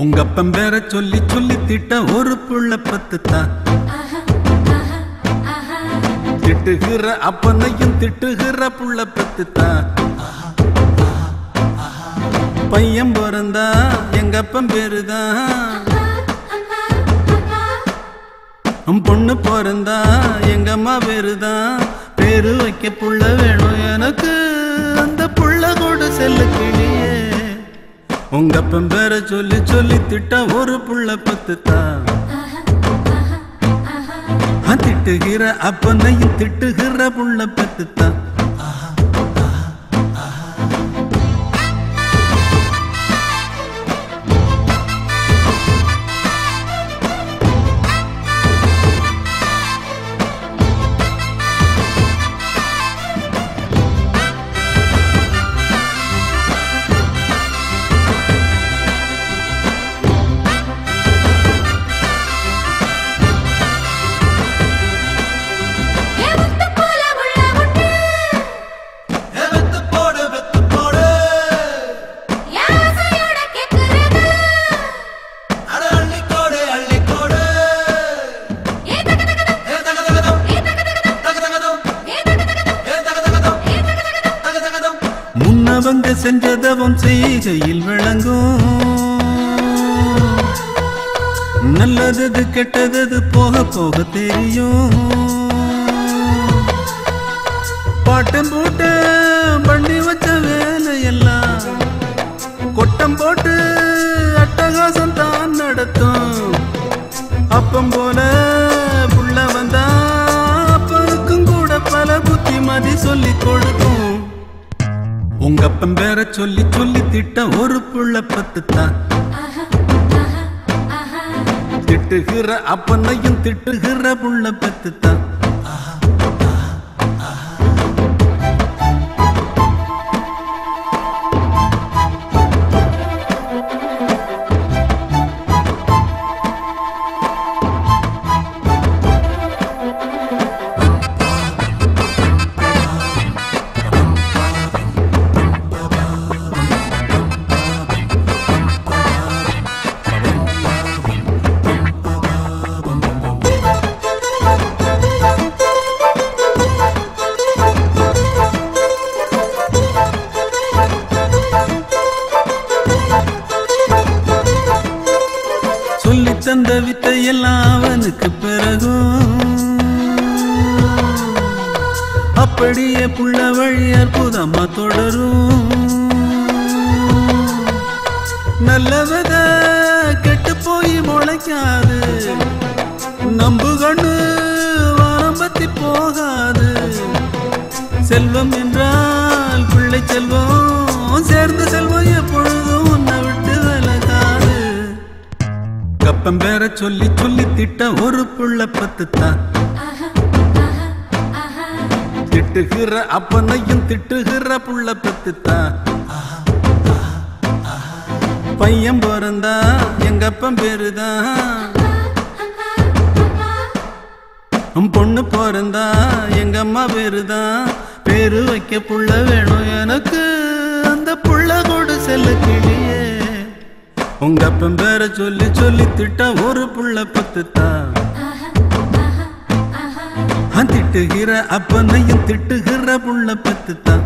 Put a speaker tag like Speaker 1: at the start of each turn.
Speaker 1: உங்க அப்பன் பேர சொல்லி சொல்லி திட்ட ஒரு புள்ள பத்து தான் திட்டுகிற அப்பனையும் திட்டுகிற புள்ள பத்து தான் பையன் பிறந்தா எங்க அப்பன் பேருதான் பொண்ணு பிறந்தா எங்க அம்மா பேருதான் பேரு வைக்க புள்ள வேணும் எனக்கு அந்த புள்ள கூட செல்ல கிளியே உங்க அப்பன் பேர சொல்லி சொல்லி திட்ட ஒரு புள்ள பத்து தான் திட்டுகிற அப்பனையும் திட்டுகிற புள்ள பத்து தான்
Speaker 2: ஏ முத்து போல உள்ள முட்டு
Speaker 3: வெத்து போடு வெத்து போடு
Speaker 2: யாசையோட கேக்குறது
Speaker 3: அட அள்ளி கோடு அள்ளி கோடு
Speaker 2: ஏ தகதகதம்
Speaker 3: ஏ தகதகதம்
Speaker 2: ஏ தகதகதம்
Speaker 3: தகதகதம்
Speaker 2: ஏ தகதகதம்
Speaker 3: ஏ தகதகதம்
Speaker 2: ஏ தகதகதம்
Speaker 3: தகதகதம்
Speaker 1: முன்னவங்க செஞ்சதவம் செய்கையில் விளங்கும் நல்லது கெட்டது போக போக தெரியும் பாட்டம் போட்டு பண்ணி வச்ச வேலையெல்லாம் கொட்டம் போட்டு அட்டகாசம் தான் நடத்தும் அப்பம் போல புள்ள வந்தா அப்பனுக்கும் கூட பல புத்திமதி சொல்லி கொடுக்கும் உங்க அப்பன் பேர சொல்லி சொல்லி திட்ட ஒரு புள்ள பத்து தான் திட்டுகிற அப்பனையும் திட்டுகிற புள்ள பத்து தான் சொல்லி தந்த வித்தையெல்லாம் அவனுக்கு பிறகும் அப்படியே புள்ள வழி அற்புதமா தொடரும் நல்ல வித கெட்டு போய் முளைக்காது நம்பு கண்ணு வாரம் பத்தி போகாது செல்வம் என்றால் பிள்ளை செல்வம் சேர்ந்த செல்வம் எப்பொழுதும் உன்னை விட்டு விலகாது கப்பம் பேர சொல்லி சொல்லி திட்ட ஒரு புள்ள பத்து தான் திட்டுகிற அப்பனையும் திட்டுகிற புள்ள பத்து தான் பையன் பிறந்தா எங்க அப்பன் பேருதான் பொண்ணு பிறந்தா எங்க அம்மா பேருதான் பேரு வைக்க புள்ள வேணும் எனக்கு அந்த புள்ள கூட செல்ல கிளியே உங்க அப்பன் பேர சொல்லி சொல்லி திட்ட ஒரு புள்ள பத்து தான் திட்டுகிற அப்பனையும் திட்டுகிற புள்ள பத்து தான்